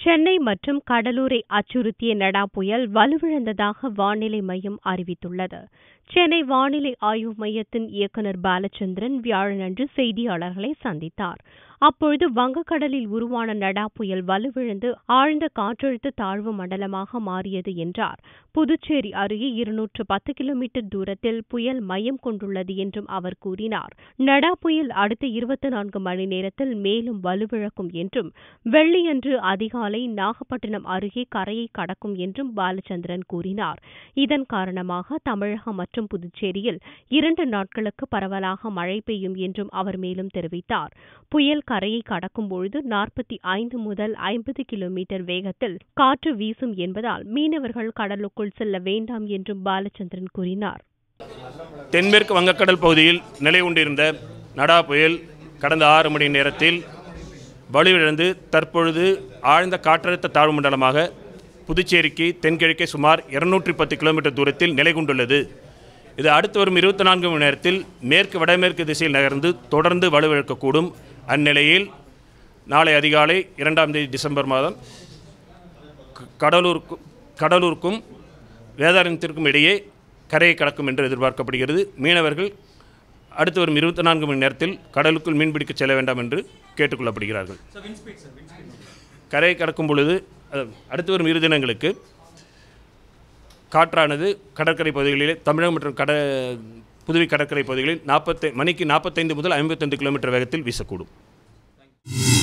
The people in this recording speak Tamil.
சென்னை மற்றும் கடலூரை அச்சுறுத்திய நடா புயல் வலுவிழந்ததாக வானிலை மையம் அறிவித்துள்ளது சென்னை வானிலை ஆய்வு மையத்தின் இயக்குநர் பாலச்சந்திரன் வியாழனன்று செய்தியாளர்களை சந்தித்தார் அப்பொழுது வங்கக்கடலில் உருவான நடா புயல் வலுவிழந்து ஆழ்ந்த காற்றழுத்த தாழ்வு மண்டலமாக மாறியது என்றார் புதுச்சேரி அருகே இருநூற்று பத்து கிலோமீட்டர் தூரத்தில் புயல் மையம் கொண்டுள்ளது என்றும் அவர் கூறினார் நடா புயல் அடுத்த இருபத்தி நான்கு மணி நேரத்தில் மேலும் வலுவிழக்கும் என்றும் வெள்ளியன்று அதிகாலை நாகப்பட்டினம் அருகே கரையை கடக்கும் என்றும் பாலச்சந்திரன் கூறினார் இதன் காரணமாக தமிழகம் மற்றும் புதுச்சேரியில் இரண்டு நாட்களுக்கு பரவலாக மழை பெய்யும் என்றும் அவர் மேலும் தெரிவித்தார் புயல் கரையை கடக்கும் பொழுது நாற்பத்தி ஐந்து முதல் ஐம்பது கிலோமீட்டர் வேகத்தில் காற்று வீசும் என்பதால் மீனவர்கள் கடலுக்குள் செல்ல வேண்டாம் என்றும் பாலச்சந்திரன் கூறினார் தென்மேற்கு வங்கக்கடல் பகுதியில் நிலை கொண்டிருந்த நடா புயல் கடந்த ஆறு மணி நேரத்தில் வலுவிழந்து தற்பொழுது ஆழ்ந்த காற்றழுத்த தாழ்வு மண்டலமாக புதுச்சேரிக்கு தென்கிழக்கே சுமார் இருநூற்றி பத்து கிலோமீட்டர் தூரத்தில் நிலை கொண்டுள்ளது இது அடுத்து வரும் இருபத்தி நான்கு மணி நேரத்தில் மேற்கு வடமேற்கு திசையில் நகர்ந்து தொடர்ந்து வலுவிழக்கக்கூடும் அந்நிலையில் நாளை அதிகாலை இரண்டாம் தேதி டிசம்பர் மாதம் க- கடலூருக்கு கடலூருக்கும் வேதாரண்யத்திற்கும் இடையே கரையை கடக்கும் என்று எதிர்பார்க்கப்படுகிறது மீனவர்கள் அடுத்து வரும் இருபத்தி நான்கு மணி நேரத்தில் கடலுக்குள் மீன்பிடிக்க செல்ல வேண்டாம் என்று கேட்டுக்கொள்ளப்படுகிறார்கள் கரையை கடக்கும் பொழுது அஹ், அடுத்து வரும் இரு தினங்களுக்கு காற்றானது கடற்கரை பகுதிகளிலே தமிழகம் மற்றும் கட புதுவை கடற்கரை பகுதிகளில் நாற்பத்தி மணிக்கு நாற்பத்தைந்து முதல் ஐம்பத்தைந்து கிலோமீட்டர் வேகத்தில் வீசக்கூடும்